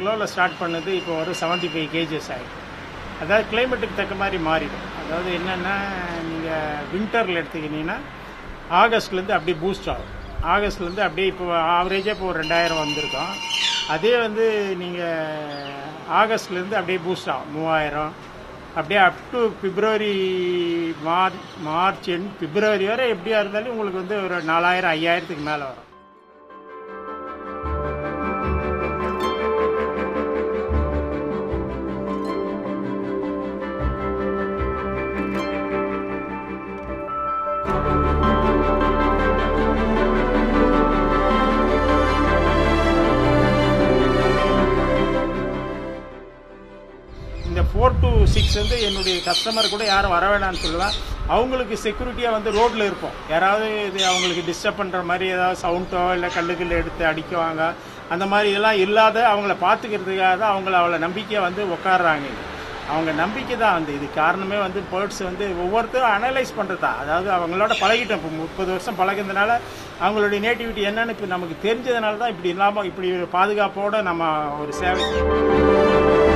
கிலோவில் start பண்ணது இப்போ ஒரு செவன்ட்டி ஃபைவ் கேஜஸ் ஆகிடும் அதாவது கிளைமேட்டுக்கு தக்க மாதிரி மாறிடும் அதாவது என்னென்னா நீங்கள் வின்டரில் எடுத்துக்கிட்டிங்கன்னா ஆகஸ்ட்லேருந்து அப்படியே பூஸ்ட் ஆகும் ஆகஸ்ட்லேருந்து அப்படியே இப்போ ஆவரேஜாக இப்போ ஒரு ரெண்டாயிரம் வந்திருக்கோம் அதே வந்து நீங்கள் ஆகஸ்ட்லேருந்து அப்படியே பூஸ்ட் ஆகும் மூவாயிரம் அப்படியே up to February March March end February வரை எப்படியா இருந்தாலும் உங்களுக்கு வந்து ஒரு நாலாயிரம் ஐயாயிரத்துக்கு மேலே வரும் இந்த ஃபோர் டு சிக்ஸ் வந்து என்னுடைய கஸ்டமர் கூட யாரும் வர வேணாம்னு சொல்லுவேன் அவங்களுக்கு செக்யூரிட்டியாக வந்து ரோட்டில் இருப்போம் யாராவது இது அவங்களுக்கு டிஸ்டர்ப் பண்ணுற மாதிரி ஏதாவது சவுண்டோ இல்லை கல்லுக்கல் எடுத்து அடிக்குவாங்க அந்த மாதிரி இதெல்லாம் இல்லாத அவங்கள பார்த்துக்கிறதுக்காக தான் அவங்கள அவ்வளோ நம்பிக்கையாக வந்து உட்காடுறாங்க இது அவங்க நம்பிக்கை தான் வந்து இது காரணமே வந்து பேர்ட்ஸ் வந்து ஒவ்வொருத்தரும் அனலைஸ் பண்ணுறது தான் அதாவது அவங்களோட பழகிட்டோம் இப்போ முப்பது வருஷம் பழகினதுனால அவங்களுடைய நேட்டிவிட்டி என்னன்னு இப்போ நமக்கு தெரிஞ்சதுனால தான் இப்படி இல்லாமல் இப்படி ஒரு பாதுகாப்போடு நம்ம ஒரு சேவை செய்யணும்